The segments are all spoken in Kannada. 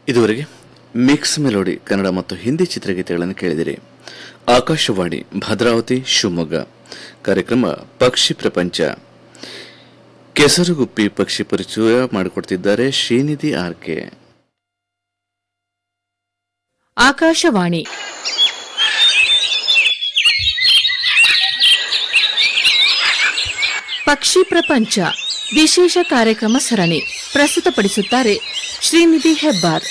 ಇದುವರೆಗೆ ಮಿಕ್ಸ್ ಮೆಲೋಡಿ ಕನ್ನಡ ಮತ್ತು ಹಿಂದಿ ಚಿತ್ರಗೀತೆಗಳನ್ನು ಕೇಳಿದಿರಿ ಆಕಾಶವಾಣಿ ಭದ್ರಾವತಿ ಶಿವಮೊಗ್ಗ ಕಾರ್ಯಕ್ರಮ ಪಕ್ಷಿ ಪ್ರಪಂಚ ಕೆಸರುಗುಪ್ಪಿ ಪಕ್ಷಿ ಪರಿಚಯ ಮಾಡಿಕೊಡ್ತಿದ್ದಾರೆ ಶ್ರೀನಿಧಿ ಆರ್ಕೆ ಆಕಾಶವಾಣಿ ಪಕ್ಷಿ ಪ್ರಪಂಚ ವಿಶೇಷ ಕಾರ್ಯಕ್ರಮ ಸರಣಿ ಪ್ರಸ್ತುತಪಡಿಸುತ್ತಾರೆ ಶ್ರೀನಿಧಿ ಹೆಬ್ಬಾರ್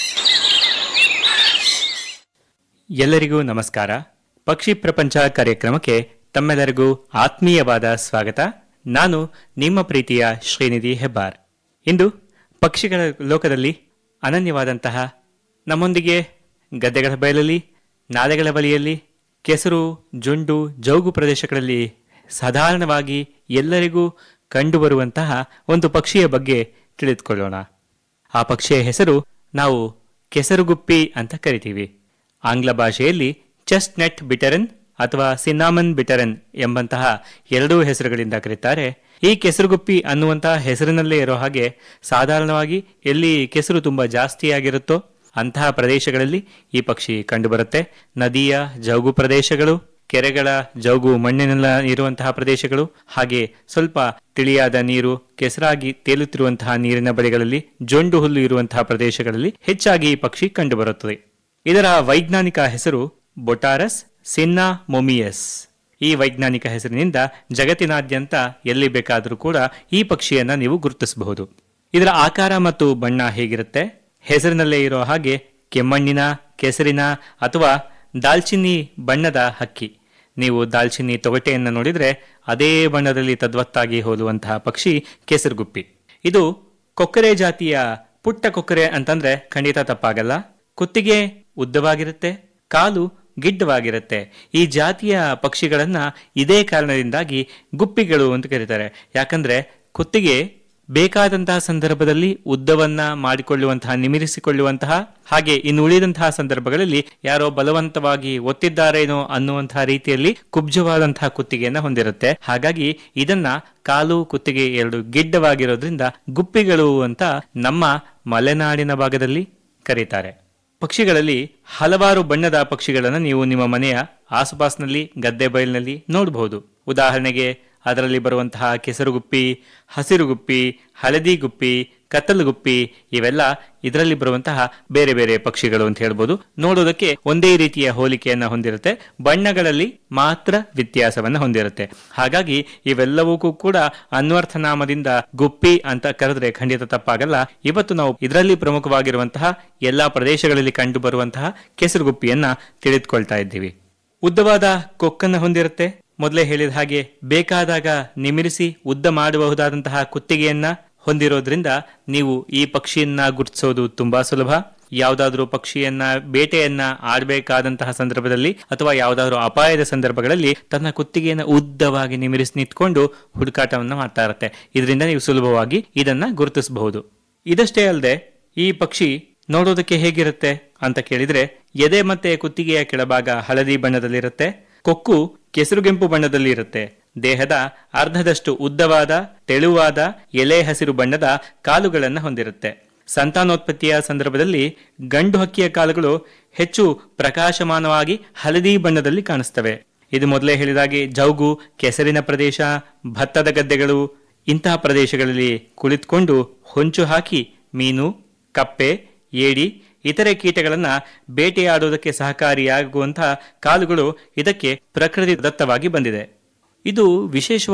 ಎಲ್ಲರಿಗೂ ನಮಸ್ಕಾರ ಪಕ್ಷಿ ಪ್ರಪಂಚ ಕಾರ್ಯಕ್ರಮಕ್ಕೆ ತಮ್ಮೆಲ್ಲರಿಗೂ ಆತ್ಮೀಯವಾದ ಸ್ವಾಗತ ನಾನು ನಿಮ್ಮ ಪ್ರೀತಿಯ ಶ್ರೀನಿಧಿ ಹೆಬ್ಬಾರ್ ಇಂದು ಪಕ್ಷಿಗಳ ಲೋಕದಲ್ಲಿ ಅನನ್ಯವಾದಂತಹ ನಮ್ಮೊಂದಿಗೆ ಗದ್ದೆಗಳ ಬಯಲಲ್ಲಿ ನಾಲೆಗಳ ಬಳಿಯಲ್ಲಿ ಕೆಸರು ಜುಂಡು ಜೌಗು ಪ್ರದೇಶಗಳಲ್ಲಿ ಸಾಧಾರಣವಾಗಿ ಎಲ್ಲರಿಗೂ ಕಂಡುಬರುವಂತಹ ಒಂದು ಪಕ್ಷಿಯ ಬಗ್ಗೆ ತಿಳಿದುಕೊಳ್ಳೋಣ ಆ ಪಕ್ಷಿಯ ಹೆಸರು ನಾವು ಕೆಸರುಗುಪ್ಪಿ ಅಂತ ಕರಿತೀವಿ ಆಂಗ್ಲ ಭಾಷೆಯಲ್ಲಿ ಚೆಸ್ಟ್ ನೆಟ್ ಬಿಟರನ್ ಅಥವಾ ಸಿನಾಮನ್ ಬಿಟರನ್ ಎಂಬಂತಹ ಎರಡೂ ಹೆಸರುಗಳಿಂದ ಕರೀತಾರೆ ಈ ಕೆಸರುಗುಪ್ಪಿ ಅನ್ನುವಂತಹ ಹೆಸರಿನಲ್ಲೇ ಇರೋ ಹಾಗೆ ಸಾಧಾರಣವಾಗಿ ಎಲ್ಲಿ ಕೆಸರು ತುಂಬಾ ಜಾಸ್ತಿಯಾಗಿರುತ್ತೋ ಅಂತಹ ಪ್ರದೇಶಗಳಲ್ಲಿ ಈ ಪಕ್ಷಿ ಕಂಡುಬರುತ್ತೆ ನದಿಯ ಜೌಗು ಪ್ರದೇಶಗಳು ಕೆರೆಗಳ ಜೌಗು ಮಣ್ಣಿನೆಲ್ಲ ಇರುವಂತಹ ಪ್ರದೇಶಗಳು ಹಾಗೆ ಸ್ವಲ್ಪ ತಿಳಿಯಾದ ನೀರು ಕೆಸರಾಗಿ ತೇಲುತ್ತಿರುವಂತಹ ನೀರಿನ ಬಳಿಗಳಲ್ಲಿ ಜೊಂಡು ಹುಲ್ಲು ಇರುವಂತಹ ಪ್ರದೇಶಗಳಲ್ಲಿ ಹೆಚ್ಚಾಗಿ ಈ ಪಕ್ಷಿ ಕಂಡುಬರುತ್ತದೆ ಇದರ ವೈಜ್ಞಾನಿಕ ಹೆಸರು ಬೊಟಾರಸ್ ಸಿನ್ನಾ ಮೊಮಿಯಸ್ ಈ ವೈಜ್ಞಾನಿಕ ಹೆಸರಿನಿಂದ ಜಗತ್ತಿನಾದ್ಯಂತ ಎಲ್ಲಿ ಬೇಕಾದರೂ ಕೂಡ ಈ ಪಕ್ಷಿಯನ್ನ ನೀವು ಗುರುತಿಸಬಹುದು ಇದರ ಆಕಾರ ಮತ್ತು ಬಣ್ಣ ಹೇಗಿರುತ್ತೆ ಹೆಸರಿನಲ್ಲೇ ಇರೋ ಹಾಗೆ ಕೆಮ್ಮಣ್ಣಿನ ಕೆಸರಿನ ಅಥವಾ ದಾಲ್ಚಿನ್ನಿ ಬಣ್ಣದ ಹಕ್ಕಿ ನೀವು ದಾಲ್ಚಿನ್ನಿ ತೊಗಟೆಯನ್ನು ನೋಡಿದ್ರೆ ಅದೇ ಬಣ್ಣದಲ್ಲಿ ತದ್ವತ್ತಾಗಿ ಹೋಲುವಂತಹ ಪಕ್ಷಿ ಕೆಸರುಗುಪ್ಪಿ ಇದು ಕೊಕ್ಕರೆ ಜಾತಿಯ ಪುಟ್ಟ ಕೊಕ್ಕರೆ ಅಂತಂದ್ರೆ ಖಂಡಿತ ತಪ್ಪಾಗಲ್ಲ ಕುತ್ತಿಗೆ ಉದ್ದವಾಗಿರುತ್ತೆ ಕಾಲು ಗಿಡ್ಡವಾಗಿರುತ್ತೆ ಈ ಜಾತಿಯ ಪಕ್ಷಿಗಳನ್ನ ಇದೇ ಕಾರಣದಿಂದಾಗಿ ಗುಪ್ಪಿಗಳು ಅಂತ ಕರೀತಾರೆ ಯಾಕಂದ್ರೆ ಕುತ್ತಿಗೆ ಬೇಕಾದಂತಹ ಸಂದರ್ಭದಲ್ಲಿ ಉದ್ದವನ್ನ ಮಾಡಿಕೊಳ್ಳುವಂತಹ ನಿಮಿರಿಸಿಕೊಳ್ಳುವಂತಹ ಹಾಗೆ ಇನ್ನು ಉಳಿದಂತಹ ಸಂದರ್ಭಗಳಲ್ಲಿ ಯಾರೋ ಬಲವಂತವಾಗಿ ಒತ್ತಿದ್ದಾರೇನೋ ಅನ್ನುವಂತಹ ರೀತಿಯಲ್ಲಿ ಕುಬ್ಜವಾದಂತಹ ಕುತ್ತಿಗೆಯನ್ನ ಹೊಂದಿರುತ್ತೆ ಹಾಗಾಗಿ ಇದನ್ನ ಕಾಲು ಕುತ್ತಿಗೆ ಎರಡು ಗಿಡ್ಡವಾಗಿರೋದ್ರಿಂದ ಗುಪ್ಪಿಗಳು ಅಂತ ನಮ್ಮ ಮಲೆನಾಡಿನ ಭಾಗದಲ್ಲಿ ಕರೀತಾರೆ ಪಕ್ಷಿಗಳಲ್ಲಿ ಹಲವಾರು ಬಣ್ಣದ ಪಕ್ಷಿಗಳನ್ನು ನೀವು ನಿಮ್ಮ ಮನೆಯ ಆಸುಪಾಸಿನಲ್ಲಿ ಗದ್ದೆ ಬಯಲಿನಲ್ಲಿ ನೋಡಬಹುದು ಉದಾಹರಣೆಗೆ ಅದರಲ್ಲಿ ಬರುವಂತಹ ಕೆಸರುಗುಪ್ಪಿ ಹಸಿರುಗುಪ್ಪಿ ಹಳದಿ ಗುಪ್ಪಿ ಕತ್ತಲು ಗುಪ್ಪಿ ಇವೆಲ್ಲ ಇದರಲ್ಲಿ ಬರುವಂತಹ ಬೇರೆ ಬೇರೆ ಪಕ್ಷಿಗಳು ಅಂತ ಹೇಳ್ಬೋದು ನೋಡೋದಕ್ಕೆ ಒಂದೇ ರೀತಿಯ ಹೋಲಿಕೆಯನ್ನ ಹೊಂದಿರುತ್ತೆ ಬಣ್ಣಗಳಲ್ಲಿ ಮಾತ್ರ ವ್ಯತ್ಯಾಸವನ್ನ ಹೊಂದಿರುತ್ತೆ ಹಾಗಾಗಿ ಇವೆಲ್ಲವಕ್ಕೂ ಕೂಡ ಅನ್ವರ್ಥ ನಾಮದಿಂದ ಗುಪ್ಪಿ ಅಂತ ಕರೆದ್ರೆ ಖಂಡಿತ ತಪ್ಪಾಗಲ್ಲ ಇವತ್ತು ನಾವು ಇದರಲ್ಲಿ ಪ್ರಮುಖವಾಗಿರುವಂತಹ ಎಲ್ಲಾ ಪ್ರದೇಶಗಳಲ್ಲಿ ಕಂಡು ಬರುವಂತಹ ಕೆಸರುಗುಪ್ಪಿಯನ್ನ ತಿಳಿದುಕೊಳ್ತಾ ಇದ್ದೀವಿ ಉದ್ದವಾದ ಕೊಕ್ಕನ್ನು ಹೊಂದಿರುತ್ತೆ ಮೊದಲೇ ಹೇಳಿದ ಹಾಗೆ ಬೇಕಾದಾಗ ನಿಮಿರಿಸಿ ಉದ್ದ ಮಾಡಬಹುದಾದಂತಹ ಕುತ್ತಿಗೆಯನ್ನ ಹೊಂದಿರೋದ್ರಿಂದ ನೀವು ಈ ಪಕ್ಷಿಯನ್ನ ಗುರುತಿಸೋದು ತುಂಬಾ ಸುಲಭ ಯಾವುದಾದ್ರೂ ಪಕ್ಷಿಯನ್ನ ಬೇಟೆಯನ್ನ ಆಡಬೇಕಾದಂತಹ ಸಂದರ್ಭದಲ್ಲಿ ಅಥವಾ ಯಾವುದಾದ್ರೂ ಅಪಾಯದ ಸಂದರ್ಭಗಳಲ್ಲಿ ತನ್ನ ಕುತ್ತಿಗೆಯನ್ನ ಉದ್ದವಾಗಿ ನಿಮಿರಿಸಿ ನಿಂತ್ಕೊಂಡು ಹುಡುಕಾಟವನ್ನ ಮಾಡ್ತಾ ಇರುತ್ತೆ ಇದರಿಂದ ನೀವು ಸುಲಭವಾಗಿ ಇದನ್ನ ಗುರುತಿಸಬಹುದು ಇದಷ್ಟೇ ಅಲ್ಲದೆ ಈ ಪಕ್ಷಿ ನೋಡೋದಕ್ಕೆ ಹೇಗಿರುತ್ತೆ ಅಂತ ಕೇಳಿದ್ರೆ ಎದೆ ಮತ್ತೆ ಕುತ್ತಿಗೆಯ ಕೆಳಭಾಗ ಹಳದಿ ಬಣ್ಣದಲ್ಲಿರುತ್ತೆ ಕೊಕ್ಕು ಕೆಸರುಗೆಂಪು ಬಣ್ಣದಲ್ಲಿ ಇರುತ್ತೆ ದೇಹದ ಅರ್ಧದಷ್ಟು ಉದ್ದವಾದ ತೆಳುವಾದ ಎಲೆ ಹಸಿರು ಬಣ್ಣದ ಕಾಲುಗಳನ್ನು ಹೊಂದಿರುತ್ತೆ ಸಂತಾನೋತ್ಪತ್ತಿಯ ಸಂದರ್ಭದಲ್ಲಿ ಗಂಡು ಹಕ್ಕಿಯ ಕಾಲುಗಳು ಹೆಚ್ಚು ಪ್ರಕಾಶಮಾನವಾಗಿ ಹಳದಿ ಬಣ್ಣದಲ್ಲಿ ಕಾಣಿಸ್ತವೆ ಇದು ಮೊದಲೇ ಹೇಳಿದಾಗೆ ಜೌಗು ಕೆಸರಿನ ಪ್ರದೇಶ ಭತ್ತದ ಗದ್ದೆಗಳು ಇಂತಹ ಪ್ರದೇಶಗಳಲ್ಲಿ ಕುಳಿತುಕೊಂಡು ಹೊಂಚು ಹಾಕಿ ಮೀನು ಕಪ್ಪೆ ಏಡಿ ಇತರೆ ಕೀಟಗಳನ್ನ ಬೇಟೆಯಾಡುವುದಕ್ಕೆ ಸಹಕಾರಿಯಾಗುವಂತಹ ಕಾಲುಗಳು ಇದಕ್ಕೆ ಪ್ರಕೃತಿ ದತ್ತವಾಗಿ ಬಂದಿದೆ ಇದು ವಿಶೇಷ